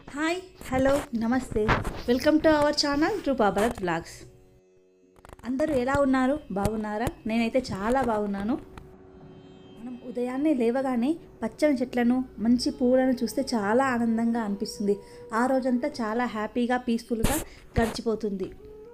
hi hello namaste welcome to our channel Roopa Bharat blogs అందరూ ఎలా ఉన్నారు బాగున్నారా నేనైతే చాలా బాగున్నాను మనం ఉదయాన్నే లేవగానే పచ్చని చెట్లను మంచి పూలను చూస్తే చాలా ఆనందంగా అనిపిస్తుంది ఆ రోజంతా చాలా హ్యాపీగా పీస్ఫుల్గా గడిచిపోతుంది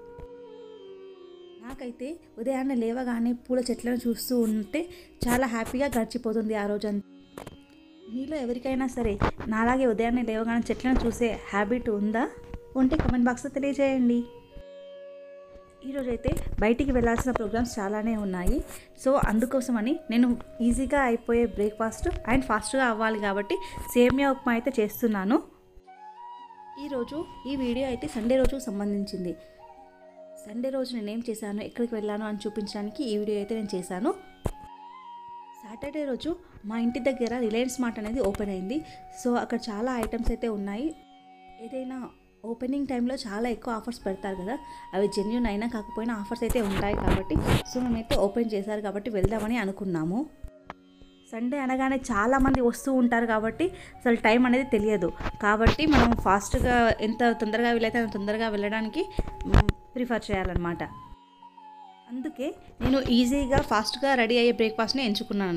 నాకైతే ఉదయాన్నే లేవగానే పూల చెట్లను చూస్తూ ఉంటే చాలా హ్యాపీగా గడిచిపోతుంది ఆ రోజంతా మీలో ఎవరికైనా సరే నాలాగే ఉదయాన్నే లేవగానే చెట్లను చూసే హ్యాబిట్ ఉందా ఉంటే కమెంట్ బాక్స్లో తెలియజేయండి ఈరోజైతే బయటికి వెళ్ళాల్సిన ప్రోగ్రామ్స్ చాలానే ఉన్నాయి సో అందుకోసమని నేను ఈజీగా అయిపోయే బ్రేక్ఫాస్ట్ అండ్ ఫాస్ట్గా అవ్వాలి కాబట్టి సేమియా ఉప్మా అయితే చేస్తున్నాను ఈరోజు ఈ వీడియో అయితే సండే రోజుకు సంబంధించింది సండే రోజు నేను ఏం చేశాను ఎక్కడికి వెళ్ళాను అని చూపించడానికి ఈ వీడియో అయితే నేను చేశాను సాటర్డే రోజు మా ఇంటి దగ్గర రిలయన్స్ మార్ట్ అనేది ఓపెన్ అయింది సో అక్కడ చాలా ఐటమ్స్ అయితే ఉన్నాయి ఏదైనా ఓపెనింగ్ టైంలో చాలా ఎక్కువ ఆఫర్స్ పెడతారు కదా అవి జెన్యున్ అయినా కాకపోయినా ఆఫర్స్ అయితే ఉంటాయి కాబట్టి సో మేమైతే ఓపెన్ చేశారు కాబట్టి వెళ్దామని అనుకున్నాము సండే అనగానే చాలామంది వస్తూ ఉంటారు కాబట్టి అసలు టైం అనేది తెలియదు కాబట్టి మనం ఫాస్ట్గా ఎంత తొందరగా వీలైతే అంత తొందరగా వెళ్ళడానికి ప్రిఫర్ చేయాలన్నమాట అందుకే నేను ఈజీగా ఫాస్ట్గా రెడీ అయ్యే బ్రేక్ఫాస్ట్ని ఎంచుకున్నాను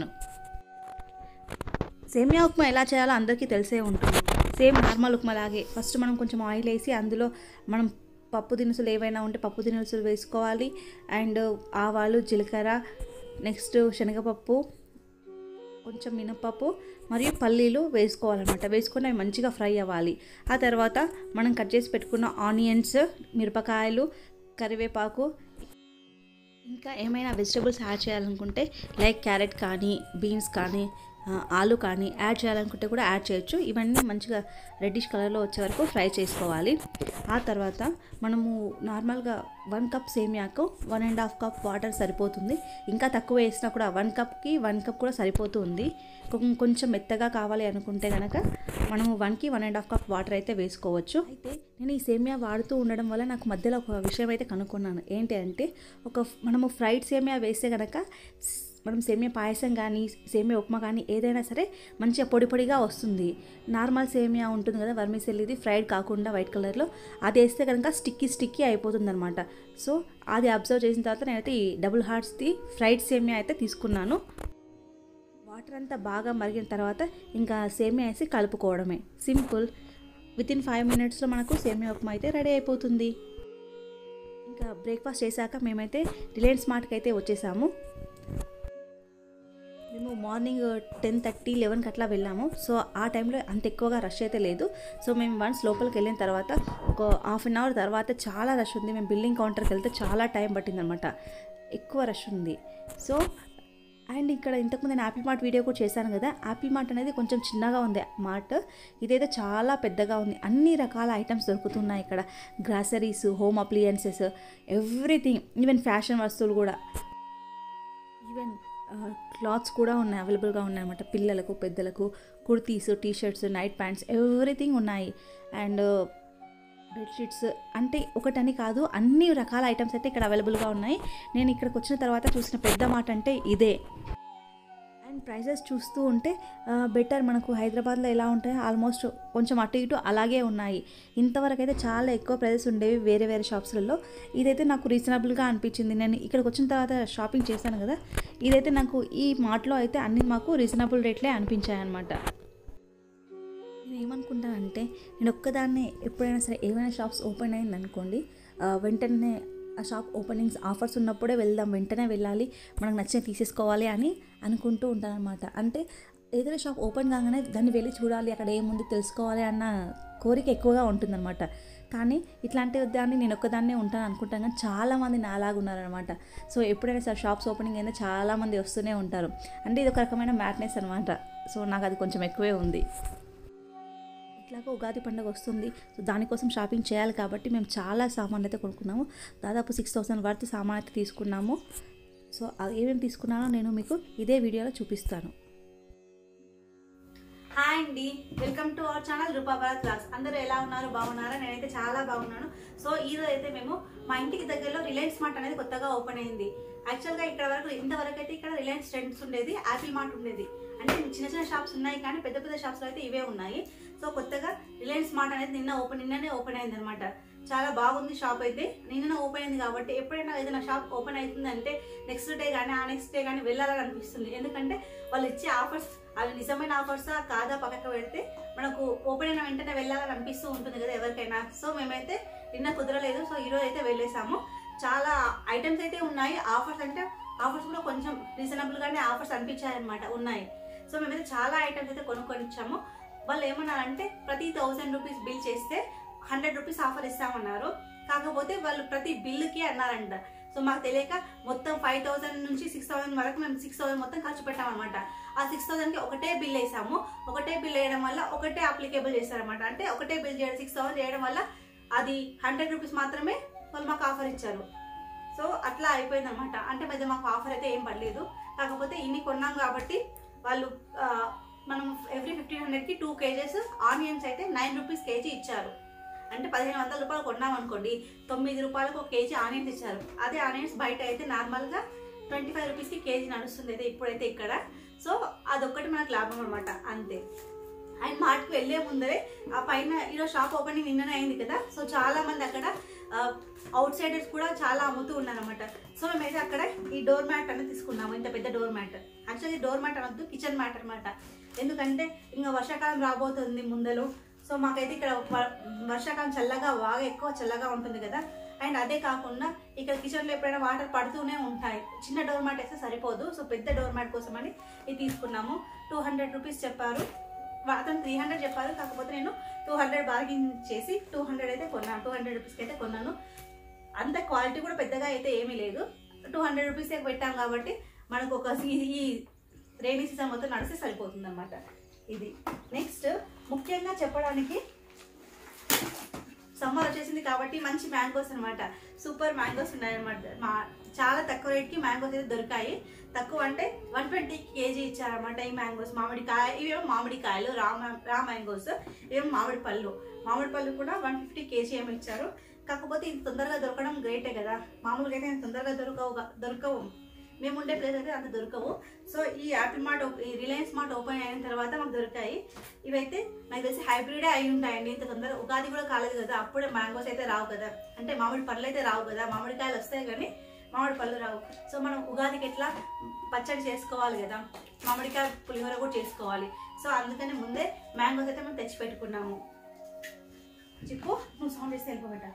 సేమియా ఉప్మా ఎలా చేయాలో అందరికీ తెలిసే ఉంటుంది సేమ్ నార్మల్ ఉప్మా లాగే ఫస్ట్ మనం కొంచెం ఆయిల్ వేసి అందులో మనం పప్పు దినుసులు ఏవైనా ఉంటే పప్పు దినుసులు వేసుకోవాలి అండ్ ఆవాలు జీలకర్ర నెక్స్ట్ శనగపప్పు కొంచెం మినపప్పు మరియు పల్లీలు వేసుకోవాలన్నమాట వేసుకొని అవి మంచిగా ఫ్రై అవ్వాలి ఆ తర్వాత మనం కట్ చేసి పెట్టుకున్న ఆనియన్స్ మిరపకాయలు కరివేపాకు ఇంకా ఏమైనా వెజిటబుల్స్ యాడ్ చేయాలనుకుంటే లైక్ క్యారెట్ కానీ బీన్స్ కానీ ఆలు కానీ యాడ్ చేయాలనుకుంటే కూడా యాడ్ చేయొచ్చు ఇవన్నీ మంచిగా రెడ్డిష్ కలర్లో వచ్చే వరకు ఫ్రై చేసుకోవాలి ఆ తర్వాత మనము నార్మల్గా వన్ కప్ సేమియాకు one and half cup water సరిపోతుంది ఇంకా తక్కువ వేసినా కూడా వన్ కప్కి వన్ కప్ కూడా సరిపోతుంది కొంచెం మెత్తగా కావాలి అనుకుంటే కనుక మనము వన్కి one and half cup water అయితే వేసుకోవచ్చు అయితే నేను ఈ సేమియా వాడుతూ ఉండడం వల్ల నాకు మధ్యలో ఒక విషయం అయితే కనుక్కున్నాను ఏంటి అంటే ఒక మనము ఫ్రైడ్ సేమియా వేస్తే కనుక మనం సేమియా పాయసం కానీ సేమియా ఉప్మా కానీ ఏదైనా సరే మంచిగా పొడి పొడిగా వస్తుంది నార్మల్ సేమియా ఉంటుంది కదా వర్మిసెల్లిది ఫ్రైడ్ కాకుండా వైట్ కలర్లో అది వేస్తే కనుక స్టిక్కీ స్టిక్కీ అయిపోతుంది అనమాట సో అది అబ్జర్వ్ చేసిన తర్వాత నేనైతే ఈ డబుల్ హార్ట్స్ది ఫ్రైడ్ సేమియా అయితే తీసుకున్నాను వాటర్ అంతా బాగా మరిగిన తర్వాత ఇంకా సేమియా వేసి కలుపుకోవడమే సింపుల్ విత్ ఇన్ ఫైవ్ మినిట్స్లో మనకు సేమియా ఉప్మా అయితే రెడీ అయిపోతుంది ఇంకా బ్రేక్ఫాస్ట్ చేశాక మేమైతే రిలయన్స్ మార్ట్కి అయితే వచ్చేసాము మేము మార్నింగ్ టెన్ థర్టీ లెవెన్కి అట్లా వెళ్ళాము సో ఆ టైంలో అంత ఎక్కువగా రష్ అయితే లేదు సో మేము వన్స్ లోపలికి వెళ్ళిన తర్వాత ఒక హాఫ్ అన్ అవర్ తర్వాత చాలా రష్ ఉంది మేము బిల్డింగ్ కౌంటర్కి వెళ్తే చాలా టైం పట్టిందనమాట ఎక్కువ రష్ ఉంది సో అండ్ ఇక్కడ ఇంతకుముందు నేను యాపిల్ మార్ట్ వీడియో కూడా చేశాను కదా యాపిల్ మార్ట్ అనేది కొంచెం చిన్నగా ఉంది మార్ట్ ఇదైతే చాలా పెద్దగా ఉంది అన్ని రకాల ఐటమ్స్ దొరుకుతున్నాయి ఇక్కడ groceries home appliances everything even fashion వస్తువులు కూడా ఈవెన్ క్లాత్స్ కూడా ఉన్నాయి అవైలబుల్గా ఉన్నాయి అనమాట పిల్లలకు పెద్దలకు kurtis T shirts night pants everything ఉన్నాయి అండ్ బెడ్షీట్స్ అంటే ఒకటని కాదు అన్ని రకాల ఐటమ్స్ అయితే ఇక్కడ అవైలబుల్గా ఉన్నాయి నేను ఇక్కడికి వచ్చిన తర్వాత చూసిన పెద్ద మాట అంటే ఇదే అండ్ ప్రైజెస్ చూస్తూ ఉంటే బెటర్ మనకు హైదరాబాద్లో ఎలా ఉంటాయో ఆల్మోస్ట్ కొంచెం అటు ఇటు అలాగే ఉన్నాయి ఇంతవరకు అయితే చాలా ఎక్కువ ప్రైజెస్ ఉండేవి వేరే వేరే షాప్స్లలో ఇదైతే నాకు రీజనబుల్గా అనిపించింది నేను ఇక్కడికి వచ్చిన తర్వాత షాపింగ్ చేశాను కదా ఇదైతే నాకు ఈ మార్ట్లో అయితే అన్ని మాకు రీజనబుల్ రేట్లే అనిపించాయి అనమాట నేను ఏమనుకుంటానంటే నేను ఒక్కదాన్నే ఎప్పుడైనా సరే ఏమైనా షాప్స్ ఓపెన్ అయింది అనుకోండి వెంటనే ఆ షాప్ ఓపెనింగ్స్ ఆఫర్స్ ఉన్నప్పుడే వెళ్దాం వెంటనే వెళ్ళాలి మనకు నచ్చిన తీసేసుకోవాలి అని అనుకుంటూ ఉంటానన్నమాట అంటే ఏదైనా షాప్ ఓపెన్ కాగానే దాన్ని వెళ్ళి చూడాలి అక్కడ ఏముంది తెలుసుకోవాలి అన్న కోరిక ఎక్కువగా ఉంటుందన్నమాట కానీ ఇట్లాంటి దాన్ని నేను ఒక్కదాన్నే ఉంటాను అనుకుంటాను కానీ చాలామంది నాలాగా ఉన్నారనమాట సో ఎప్పుడైనా సరే షాప్స్ ఓపెనింగ్ అయినా చాలామంది వస్తూనే ఉంటారు అంటే ఇది ఒక రకమైన మ్యాట్నెస్ అనమాట సో నాకు అది కొంచెం ఎక్కువే ఉంది ఇట్లాగో ఉగాది పండుగ వస్తుంది సో దానికోసం షాపింగ్ చేయాలి కాబట్టి మేము చాలా సామాన్లు అయితే కొనుక్కున్నాము దాదాపు సిక్స్ థౌసండ్ వర్త్ సామాన్ అయితే తీసుకున్నాము సో ఏమేమి తీసుకున్నానో నేను మీకు ఇదే వీడియోలో చూపిస్తాను హాయ్ అండి welcome to our channel Roopa Bharat class అందరూ ఎలా ఉన్నారు బాగున్నారా నేనైతే చాలా బాగున్నాను సో ఈరోజు అయితే మేము మా ఇంటికి దగ్గరలో రిలయన్స్ మార్ట్ అనేది కొత్తగా ఓపెన్ అయింది యాక్చువల్గా ఇక్కడ వరకు ఇంతవరకు అయితే ఇక్కడ రిలయన్స్ ట్రెండ్స్ ఉండేది యాపిల్ మార్ట్ ఉండేది అంటే చిన్న చిన్న షాప్స్ ఉన్నాయి కానీ పెద్ద పెద్ద షాప్స్లో అయితే ఇవే ఉన్నాయి సో కొత్తగా రిలయన్స్ స్మార్ట్ అనేది నిన్న ఓపెన్ నిన్ననే ఓపెన్ అయింది అనమాట చాలా బాగుంది షాప్ అయితే నిన్న ఓపెన్ అయింది కాబట్టి ఎప్పుడైనా ఏదైనా షాప్ ఓపెన్ అవుతుందంటే నెక్స్ట్ డే కానీ ఆ నెక్స్ట్ డే కానీ వెళ్ళాలని అనిపిస్తుంది ఎందుకంటే వాళ్ళు ఇచ్చే ఆఫర్స్ అవి నిజమైన ఆఫర్సా కాదా పక్కకు పెడితే మనకు ఓపెన్ అయిన వెంటనే వెళ్ళాలని అనిపిస్తూ ఉంటుంది కదా ఎవరికైనా సో మేమైతే నిన్న కుదరలేదు సో ఈరోజు అయితే వెళ్ళేసాము చాలా ఐటమ్స్ అయితే ఉన్నాయి ఆఫర్స్ అంటే ఆఫర్స్ కూడా కొంచెం రీజనబుల్ గానే ఆఫర్స్ అనిపించాయి అనమాట ఉన్నాయి సో మేమైతే చాలా ఐటమ్స్ అయితే కొనుక్కొని ఇచ్చాము వాళ్ళు ఏమన్నారంటే ప్రతి థౌసండ్ రూపీస్ బిల్ చేస్తే హండ్రెడ్ రూపీస్ ఆఫర్ ఇస్తామన్నారు కాకపోతే వాళ్ళు ప్రతి బిల్లుకి అన్నారంట సో మాకు తెలియక మొత్తం ఫైవ్ థౌసండ్ నుంచి సిక్స్ థౌసండ్ వరకు మేము సిక్స్ థౌసండ్ మొత్తం ఖర్చు పెట్టామన్నమాట ఆ సిక్స్ థౌసండ్కి ఒకటే బిల్ వేసాము ఒకటే బిల్ వేయడం వల్ల ఒకటే అప్లికేబుల్ చేశారనమాట అంటే ఒకటే బిల్ చేయడం సిక్స్ థౌసండ్ చేయడం వల్ల అది హండ్రెడ్ రూపీస్ మాత్రమే వాళ్ళు మాకు ఆఫర్ ఇచ్చారు సో అట్లా అయిపోయింది అనమాట అంటే మధ్య మాకు ఆఫర్ అయితే ఏం పడలేదు కాకపోతే ఇన్ని కొన్నాం కాబట్టి వాళ్ళు ఆ, మనం ఎవ్రీ ఫిఫ్టీన్ హండ్రెడ్కి టూ కేజెస్ ఆనియన్స్ అయితే నైన్ రూపీస్ కేజీ ఇచ్చారు అంటే పదిహేను వందల రూపాయలు కొన్నాం అనుకోండి తొమ్మిది రూపాయలకు ఒక కేజీ ఆనియన్స్ ఇచ్చారు అదే ఆనియన్స్ బయట అయితే నార్మల్గా ట్వంటీ ఫైవ్ రూపీస్కి కేజీ నడుస్తుంది అయితే ఇప్పుడైతే ఇక్కడ సో అదొక్కటి మనకు లాభం అనమాట అంతే అండ్ మార్ట్కి వెళ్ళే ముందరే ఆ పైన ఈరోజు షాప్ ఓపెనింగ్ నిన్ననే అయింది కదా సో చాలా మంది అక్కడ అవుట్ సైడర్స్ కూడా చాలా అమ్ముతూ ఉన్నారన్నమాట సో మేమైతే అక్కడ ఈ డోర్ మ్యాట్ అనేది తీసుకున్నాము ఇంత పెద్ద door mat actually door mat అనొద్దు కిచెన్ మ్యాట్ అనమాట ఎందుకంటే ఇంకా వర్షాకాలం రాబోతుంది ముందలు సో మాకైతే ఇక్కడ వ- వర్షాకాలం చల్లగా బాగా ఎక్కువ చల్లగా ఉంటుంది కదా అండ్ అదే కాకుండా ఇక్కడ కిచెన్లో ఎప్పుడైనా వాటర్ పడుతూనే ఉంటాయి చిన్న డోర్ మ్యాట్ వేస్తే సరిపోదు సో పెద్ద డోర్ మ్యాట్ కోసం అని ఇది తీసుకున్నాము టూ హండ్రెడ్ రూపీస్ చెప్పారు వా- అతను త్రీ హండ్రెడ్ చెప్పారు కాకపోతే నేను టూ హండ్రెడ్ బార్గింగ్ చేసి టూ హండ్రెడ్ అయితే కొన్నాను టూ హండ్రెడ్ రూపీస్కి అయితే కొన్నాను అంత క్వాలిటీ కూడా పెద్దగా అయితే ఏమీ లేదు టూ హండ్రెడ్ రూపీస్ పెట్టాం కాబట్టి మనకు ఒక ఈ- ఈ రైనీ సీజన్ మొత్తం నడిస్తే సరిపోతుంది అనమాట ఇది నెక్స్ట్ ముఖ్యంగా చెప్పడానికి సమ్మర్ వచ్చేసింది కాబట్టి మంచి మ్యాంగోస్ అన్నమాట సూపర్ మ్యాంగోస్ ఉన్నాయన్నమాట మా చాలా తక్కువ రేట్కి మ్యాంగోస్ అయితే దొరికాయి తక్కువ అంటే వన్ ట్వంటీ కేజీ ఇచ్చారన్నమాట ఈ మ్యాంగోస్ మామిడికాయ ఇవేమో మామిడికాయలు రా మా- రా మ్యాంగోస్ ఇవేమో మామిడి పళ్ళు మామిడి పళ్ళు కూడా వన్ ఫిఫ్టీ కేజీ ఏమో ఇచ్చారు కాకపోతే ఇది తొందరగా దొరకడం గ్రేటే కదా మామూలుగా అయితే ఇంత తొందరగా దొరకవు గా- దొరకవు మేము ఉండే ప్లేస్ అయితే అంత దొరకవు సో ఈ యాపిల్ మార్ట్ ఓప్- ఈ రిలయన్స్ మార్ట్ ఓపెన్ అయిన తర్వాత మాకు దొరికాయి ఇవైతే నాకు తెలిసి హైబ్రిడే అయి ఉంటాయండి ఇంత తొందర ఉగాది కూడా కాలేదు కదా అప్పుడే మ్యాంగోస్ అయితే రావు కదా అంటే మామిడి పళ్ళు అయితే రావు కదా మామిడికాయలు వస్తాయి కానీ మామిడి పళ్ళు రావు సో మనం ఉగాదికి ఎట్లా పచ్చడి చేసుకోవాలి కదా మామిడికాయ పులిహోర కూడా చేసుకోవాలి సో అందుకని ముందే మ్యాంగోస్ అయితే మేము తెచ్చి పెట్టుకున్నాము చెప్పు నువ్వు సౌండ్ చేస్తే వెళ్ళిపోబెట్ట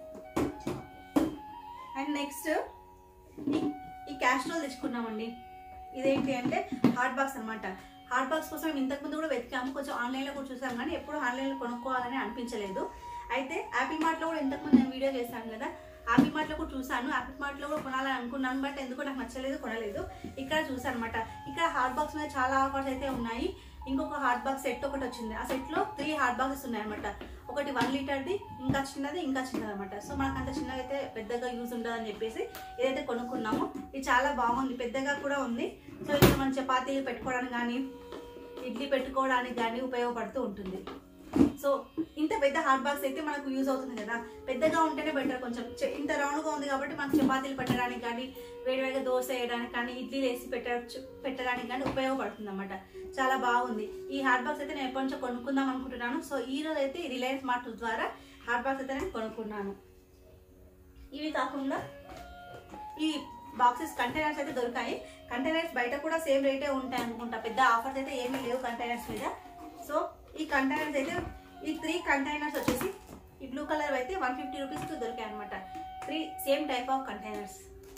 అండ్ నెక్స్ట్ ఈ క్యాస్ట్రోల్ తెచ్చుకున్నామండి ఇదేంటి అంటే హాట్ బాక్స్ అన్నమాట హాట్ బాక్స్ కోసం మేము ఇంతకుముందు కూడా వెతికాము కొంచెం ఆన్లైన్లో కూడా చూసాం కానీ ఎప్పుడు ఆన్లైన్లో కొనుక్కోవాలని అనిపించలేదు అయితే యాపిల్ మార్ట్లో కూడా ఇంతకుముందు నేను వీడియో చేశాను కదా యాపిల్ మార్ట్లో కూడా చూసాను యాపిల్ మార్ట్లో కూడా కొనాలని అనుకున్నాను బట్ ఎందుకు నాకు నచ్చలేదు కొనలేదు ఇక్కడ చూసాను అనమాట ఇక్కడ హాట్ బాక్స్ మీద చాలా ఆఫర్స్ అయితే ఉన్నాయి ఇంకొక హాట్ బాక్స్ సెట్ ఒకటి వచ్చింది ఆ సెట్లో త్రీ హాట్ బాక్సెస్ ఉన్నాయి అనమాట ఒకటి వన్ లీటర్ది ఇంకా చిన్నది ఇంకా చిన్నది అనమాట సో మనకు అంత చిన్నగా అయితే పెద్దగా యూజ్ ఉండదని చెప్పేసి ఇదైతే కొనుక్కున్నాము ఇది చాలా బాగుంది పెద్దగా కూడా ఉంది సో ఇక్కడ మనం చపాతీలు పెట్టుకోవడానికి కానీ ఇడ్లీ పెట్టుకోవడానికి కానీ ఉపయోగపడుతూ ఉంటుంది సో ఇంత పెద్ద హాట్ బాక్స్ అయితే మనకు యూజ్ అవుతుంది కదా పెద్దగా ఉంటేనే బెటర్ కొంచెం చె- ఇంత రౌండ్గా ఉంది కాబట్టి మనకు చపాతీలు పెట్టడానికి కానీ వేడివేడిగా దోశ వేయడానికి కానీ ఇడ్లీ వేసి పెట్టచ్చు పెట్టడానికి కానీ ఉపయోగపడుతుంది అనమాట చాలా బాగుంది ఈ హాట్ బాక్స్ అయితే నేను ఎప్పటి నుంచో కొనుక్కుందాం అనుకుంటున్నాను సో ఈ రోజు అయితే రిలయన్స్ మార్ట్ ద్వారా హాట్ బాక్స్ అయితే నేను కొనుక్కున్నాను ఇవి కాకుండా ఈ బాక్సెస్ కంటైనర్స్ అయితే దొరికాయి కంటైనర్స్ బయట కూడా సేమ్ రేటే ఉంటాయి అనుకుంటా పెద్ద ఆఫర్స్ అయితే ఏమీ లేవు కంటైనర్స్ మీద సో ఈ కంటైనర్స్ అయితే ఈ త్రీ కంటైనర్స్ వచ్చేసి ఈ బ్లూ కలర్ అయితే వన్ ఫిఫ్టీ రూపీస్కి దొరికాయి అనమాట three same type of containers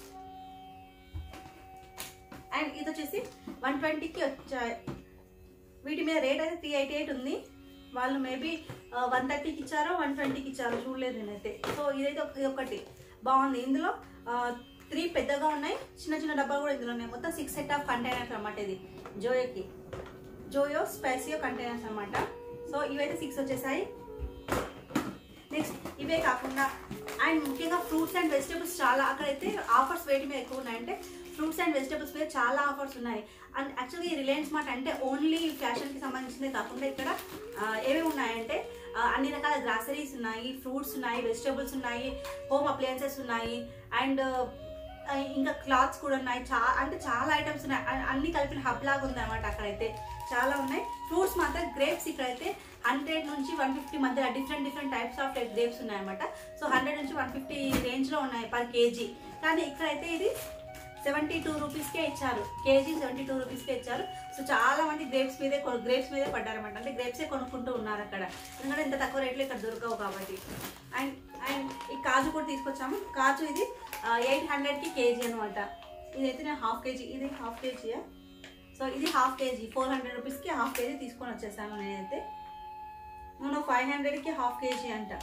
and ఇది వచ్చేసి వన్ ట్వంటీకి వచ్చాయి వీటి మీద రేట్ అయితే త్రీ ఎయిటీ ఎయిట్ ఉంది వాళ్ళు మేబీ వన్ థర్టీకి ఇచ్చారో వన్ ట్వంటీకి ఇచ్చారో చూడలేదు నేనైతే సో ఇదైతే ఒక- ఇది ఒకటి బాగుంది ఇందులో త్రీ పెద్దగా ఉన్నాయి చిన్న చిన్న డబ్బాలు కూడా ఇందులో ఉన్నాయి మొత్తం సిక్స్ సెట్ ఆఫ్ కంటైనర్స్ అన్నమాట ఇది జోయోకి జోయో స్పైసియో కంటైనర్స్ అన్నమాట సో ఇవైతే సిక్స్ వచ్చేసాయి నెక్స్ట్ ఇవే కాకుండా అండ్ ముఖ్యంగా ఫ్రూట్స్ అండ్ వెజిటేబుల్స్ చాలా అక్కడైతే ఆఫర్స్ వేటి మీద ఎక్కువ ఉన్నాయంటే ఫ్రూట్స్ అండ్ వెజిటేబుల్స్ మీద చాలా ఆఫర్స్ ఉన్నాయి అండ్ యాక్చువల్లీ రిలయన్స్ మార్ట్ అంటే ఓన్లీ ఫ్యాషన్కి సంబంధించిందే కాకుండా ఇక్కడ ఆ, ఏమేమి ఉన్నాయంటే ఆ, అన్ని రకాల గ్రాసరీస్ ఉన్నాయి ఫ్రూట్స్ ఉన్నాయి వెజిటేబుల్స్ ఉన్నాయి హోమ్ అప్లయన్సెస్ ఉన్నాయి అండ్ ఆ, ఇంకా క్లాత్స్ కూడా ఉన్నాయి చా అంటే చాలా ఐటమ్స్ ఉన్నాయి అ- అన్ని కలిపిన హబ్ లాగా ఉంది అనమాట అక్కడైతే చాలా ఉన్నాయి ఫ్రూట్స్ మాత్రం గ్రేప్స్ ఇక్కడైతే హండ్రెడ్ నుంచి వన్ ఫిఫ్టీ మధ్య different different types of grapes ఉన్నాయన్నమాట సో హండ్రెడ్ నుంచి వన్ ఫిఫ్టీ రేంజ్లో ఉన్నాయి పర్ కేజీ కానీ ఇక్కడైతే ఇది సెవెంటీ టూ రూపీస్కే ఇచ్చారు కేజీ సెవెంటీ టూ రూపీస్కే ఇచ్చారు సో చాలా మంది గ్రేప్స్ మీదే గ్రేప్స్ మీదే పడ్డారన్నమాట అంటే గ్రేప్సే కొనుక్కుంటూ ఉన్నారు అక్కడ ఎందుకంటే ఇంత తక్కువ రేట్లో ఇక్కడ దొరకవు కాబట్టి అండ్ అండ్ ఈ కాజు కూడా తీసుకొచ్చాము కాజు ఇది ఎయిట్ హండ్రెడ్కి కేజీ అనమాట ఇదైతే నేను హాఫ్ కేజీ ఇది హాఫ్ కేజీయా సో ఇది హాఫ్ కేజీ ఫోర్ హండ్రెడ్ రూపీస్కి హాఫ్ కేజీ తీసుకొని వచ్చేసాను నేనైతే నేను ఫైవ్ హండ్రెడ్కి హాఫ్ కేజీ అంట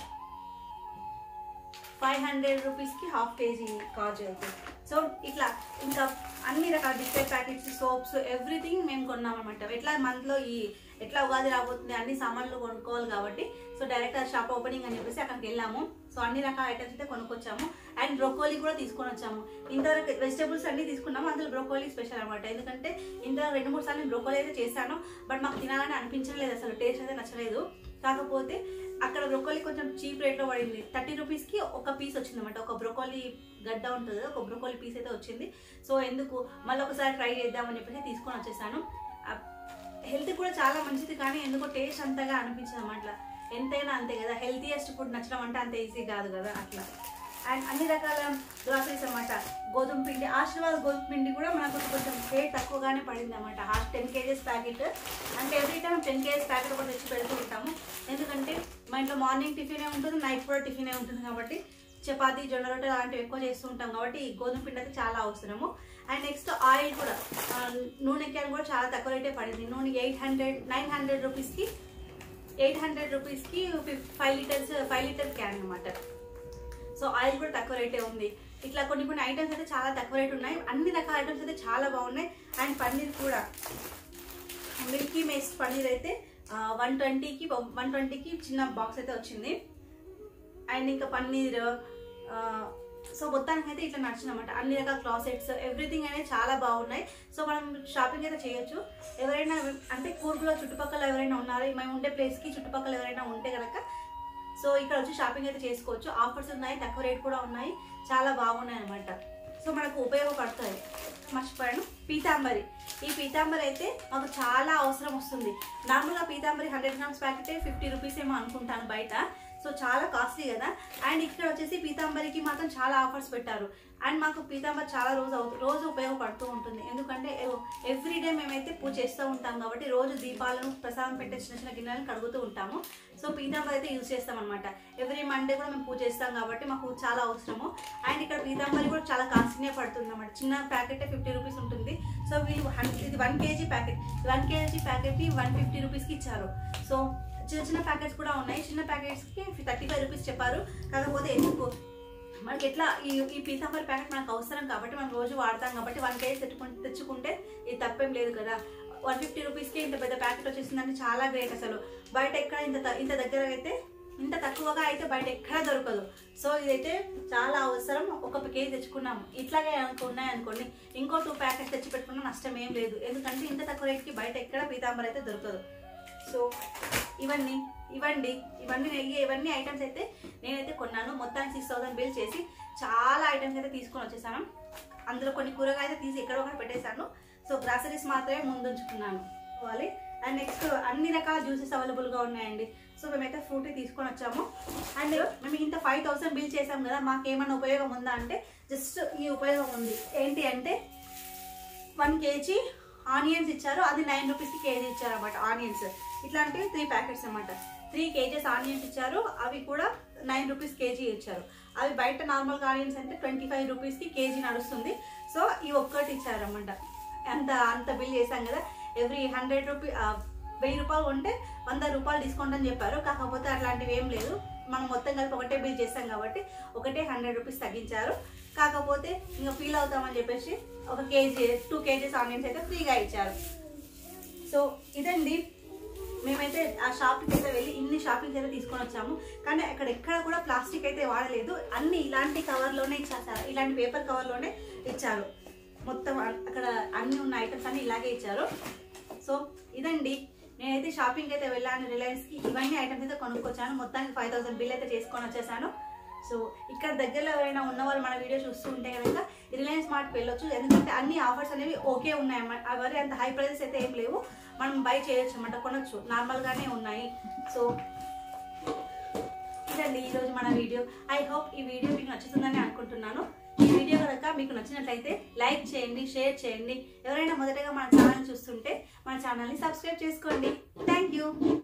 ఫైవ్ హండ్రెడ్ రూపీస్కి హాఫ్ కేజీ కాజు అయితే సో ఇట్లా ఇంకా అన్ని రకాల బిస్కెట్ ప్యాకెట్స్ సోప్స్ ఎవ్రీథింగ్ మేము కొన్నాం అనమాట ఎట్లా మంత్లో ఈ ఎట్లా ఉగాది రాబోతుంది అన్ని సామాన్లు కొనుక్కోవాలి కాబట్టి సో డైరెక్ట్ షాప్ ఓపెనింగ్ అని చెప్పేసి అక్కడికి వెళ్ళాము సో అన్ని రకాల ఐటమ్స్ అయితే కొనుక్కొచ్చాము అండ్ బ్రొకోలీ కూడా తీసుకొని వచ్చాము ఇంతవరకు వెజిటేబుల్స్ అన్ని తీసుకున్నాము అందులో బ్రొకోలీ స్పెషల్ అనమాట ఎందుకంటే ఇంత రెండు మూడు సార్లు నేను బ్రొకోలీ అయితే చేశాను బట్ మాకు తినాలని అనిపించలేదు అసలు టేస్ట్ అయితే నచ్చలేదు కాకపోతే అక్కడ బ్రొకోలీ కొంచెం చీప్ రేట్లో పడింది థర్టీ రూపీస్కి ఒక పీస్ వచ్చింది అనమాట ఒక బ్రొకోలీ గడ్డ ఉంటుంది కదా ఒక బ్రొకోలీ పీస్ అయితే వచ్చింది సో ఎందుకు మళ్ళీ ఒకసారి ట్రై చేద్దామని చెప్పేసి తీసుకొని వచ్చేసాను హెల్త్ కూడా చాలా మంచిది కానీ ఎందుకో టేస్ట్ అంతగా అనిపించదు అన్నమాట ఎంతైనా అంతే కదా హెల్తీయెస్ట్ ఫుడ్ నచ్చడం అంటే అంత ఈజీ కాదు కదా అట్లా అండ్ అన్ని రకాల గ్రాసరీస్ అన్నమాట గోధుమ పిండి ఆశీర్వాద్ గోధుమ పిండి కూడా మనకు కొంచెం రేట్ తక్కువగానే పడింది అనమాట హాఫ్ టెన్ కేజెస్ ప్యాకెట్ అంటే every time ten kgs packet కూడా తెచ్చి పెడుతూ ఉంటాము ఎందుకంటే మా ఇంట్లో మార్నింగ్ టిఫినే ఉంటుంది నైట్ కూడా టిఫినే ఉంటుంది కాబట్టి చపాతీ జొన్న రొట్టె అలాంటివి ఎక్కువ చేస్తూ ఉంటాం కాబట్టి ఈ గోధుమ పిండి అయితే చాలా అవసరము అండ్ నెక్స్ట్ ఆయిల్ కూడా ఆ, నూనె క్యాన్ కూడా చాలా తక్కువ రేటే పడింది నూనె ఎయిట్ హండ్రెడ్ నైన్ హండ్రెడ్ రూపీస్కి ఎయిట్ హండ్రెడ్ రూపీస్కి five litres five litre can అనమాట సో ఆయిల్ కూడా తక్కువ రేటే ఉంది ఇట్లా కొన్ని కొన్ని ఐటమ్స్ అయితే చాలా తక్కువ రేట్ ఉన్నాయి అన్ని రకాల ఐటమ్స్ అయితే చాలా బాగున్నాయి అండ్ పన్నీర్ కూడా మిల్కీ మేస్ట్ పన్నీర్ అయితే వన్ ట్వంటీకి వన్ ట్వంటీకి చిన్న బాక్స్ అయితే వచ్చింది అండ్ ఇంకా పన్నీర్ ఆ, సో మొత్తానికి అయితే ఇట్లా నచ్చిందన్నమాట అన్ని రకాల క్లాసెట్స్ ఎవ్రీథింగ్ అనేది చాలా బాగున్నాయి సో మనం షాపింగ్ అయితే చేయొచ్చు ఎవరైనా అంటే కూర్గులో చుట్టుపక్కల ఎవరైనా ఉన్నారు మేము ఉండే ప్లేస్కి చుట్టుపక్కల ఎవరైనా ఉంటే కనుక సో ఇక్కడ వచ్చి షాపింగ్ అయితే చేసుకోవచ్చు ఆఫర్స్ ఉన్నాయి తక్కువ రేట్ కూడా ఉన్నాయి చాలా బాగున్నాయి అనమాట సో మనకు ఉపయోగపడతాయి మర్చిపోయాను పీతాంబరి ఈ పీతాంబరి అయితే మాకు చాలా అవసరం వస్తుంది నార్మల్గా Pitambari hundred grams packet fifty rupees ఏమో అనుకుంటాను బయట సో చాలా కాస్ట్లీ కదా అండ్ ఇక్కడ వచ్చేసి పీతాంబరికి మాత్రం చాలా ఆఫర్స్ పెట్టారు అండ్ మాకు పీతాంబరి చాలా రోజు అవుతు రోజు ఉపయోగపడుతూ ఉంటుంది ఎందుకంటే ఎవ్రీ డే మేమైతే పూజ చేస్తూ ఉంటాం కాబట్టి రోజు దీపాలను ప్రసాదం పెట్టే చిన్న చిన్న గిన్నెలను కడుగుతూ ఉంటాము సో పీతాంబరి అయితే యూజ్ చేస్తాం అనమాట ఎవ్రీ మండే కూడా మేము పూజ చేస్తాం కాబట్టి మాకు చాలా అవసరము అండ్ ఇక్కడ పీతాంబరి కూడా చాలా కాస్ట్లీనే పడుతుంది అనమాట చిన్న ప్యాకెట్ ఫిఫ్టీ రూపీస్ ఉంటుంది సో వీళ్ళు హండ్రెడ్ ఇది one kg packet one kg ప్యాకెట్ని వన్ ఫిఫ్టీ రూపీస్కి ఇచ్చారు సో చిన్న చిన్న ప్యాకెట్స్ కూడా ఉన్నాయి చిన్న ప్యాకెట్స్కి థర్టీ ఫైవ్ రూపీస్ చెప్పారు కాకపోతే ఎందుకు మనకి ఎట్లా ఈ ఈ పీతాంబరి ప్యాకెట్ మనకు అవసరం కాబట్టి మనం రోజు వాడతాం కాబట్టి వన్ కేజీ తెచ్చుకుంటే తెచ్చుకుంటే ఇది తప్పేం లేదు కదా వన్ ఫిఫ్టీ రూపీస్కి ఇంత పెద్ద ప్యాకెట్ వచ్చేసిందంటే చాలా గ్రేట్ అసలు బయట ఎక్కడ ఇంత త- ఇంత దగ్గర అయితే ఇంత తక్కువగా అయితే బయట ఎక్కడ దొరకదు సో ఇదైతే చాలా అవసరం ఒక కేజీ తెచ్చుకున్నాము ఇట్లాగే అనుకో ఉన్నాయనుకోండి ఇంకో టూ ప్యాకెట్స్ తెచ్చి పెట్టుకున్నా నష్టం ఏం లేదు ఎందుకంటే ఇంత తక్కువ రేట్కి బయట ఎక్కడ పీతాంబరి అయితే దొరకదు సో ఇవన్నీ ఇవ్వండి ఇవన్నీ నెయ్యి ఇవన్నీ ఐటమ్స్ అయితే నేనైతే కొన్నాను మొత్తానికి సిక్స్ థౌసండ్ బిల్ చేసి చాలా ఐటమ్స్ అయితే తీసుకొని వచ్చేసాను అందులో కొన్ని కూరగాయలు అయితే తీసి ఎక్కడో ఒకటి పెట్టేశాను సో గ్రాసరీస్ మాత్రమే ముందుంచుకున్నాను పోవాలి అండ్ నెక్స్ట్ అన్ని రకాల జ్యూసెస్ అవైలబుల్గా ఉన్నాయండి సో మేమైతే ఫ్రూటీ తీసుకొని వచ్చాము అండ్ మేము ఇంత ఫైవ్ థౌసండ్ బిల్ చేసాం కదా మాకేమైనా ఉపయోగం ఉందా అంటే జస్ట్ ఈ ఉపయోగం ఉంది ఏంటి అంటే వన్ కేజీ ఆనియన్స్ ఇచ్చారు అది నైన్ రూపీస్కి కేజీ ఇచ్చారు అనమాట ఆనియన్స్ ఇట్లాంటివి త్రీ ప్యాకెట్స్ అనమాట త్రీ కేజెస్ ఆనియన్స్ ఇచ్చారు అవి కూడా నైన్ రూపీస్ కేజీ ఇచ్చారు అవి బయట నార్మల్ ఆనియన్స్ అంటే ట్వంటీ ఫైవ్ రూపీస్కి కేజీ నడుస్తుంది సో ఇవి ఒక్కటి ఇచ్చారన్నమాట అంత అంత బిల్ చేశాం కదా ఎవ్రీ హండ్రెడ్ రూపీ వెయ్యి రూపాయలు ఉంటే వంద రూపాయలు డిస్కౌంట్ అని చెప్పారు కాకపోతే అట్లాంటివి ఏం లేదు మనం మొత్తం కలిపి ఒకటే బిల్ చేస్తాం కాబట్టి ఒకటే హండ్రెడ్ రూపీస్ తగ్గించారు కాకపోతే ఇంకా ఫీల్ అవుతామని చెప్పేసి ఒక కేజీ టూ కేజీస్ ఆనియన్స్ అయితే ఫ్రీగా ఇచ్చారు సో ఇదండి మేమైతే ఆ షాపింగ్ అయితే వెళ్ళి ఇన్ని షాపింగ్ అయితే తీసుకొని వచ్చాము కానీ అక్కడ ఎక్కడ కూడా ప్లాస్టిక్ అయితే వాడలేదు అన్ని ఇలాంటి కవర్లోనే ఇచ్చారు ఇలాంటి పేపర్ కవర్లోనే ఇచ్చారు మొత్తం అ- అక్కడ అన్ని ఉన్న ఐటమ్స్ అన్ని ఇలాగే ఇచ్చారు సో ఇదండి నేనైతే షాపింగ్ అయితే వెళ్ళాను రిలయన్స్కి ఇవన్నీ ఐటమ్స్ అయితే కొనుక్కొచ్చాను మొత్తానికి ఫైవ్ థౌసండ్ బిల్ అయితే చేసుకొని వచ్చేసాను సో ఇక్కడ దగ్గరలో ఎవరైనా ఉన్న వాళ్ళు మన వీడియో చూస్తూ ఉంటే కనుక రిలయన్స్ మార్ట్కి వెళ్ళొచ్చు ఎందుకంటే అన్ని ఆఫర్స్ అనేవి ఓకే ఉన్నాయి అన్నమాట అవన్నీ అంత హై ప్రైజెస్ అయితే ఏం లేవు మనం బై చేయొచ్చు అన్నమాట కొనొచ్చు నార్మల్గానే ఉన్నాయి సో ఇదండి ఈరోజు మన వీడియో ఐ హోప్ ఈ వీడియో మీకు నచ్చుతుందని అనుకుంటున్నాను ఈ వీడియో కనుక మీకు నచ్చినట్లయితే లైక్ చేయండి షేర్ చేయండి ఎవరైనా మొదటగా మన ఛానల్ చూస్తుంటే మన ఛానల్ని సబ్స్క్రైబ్ చేసుకోండి థ్యాంక్ యూ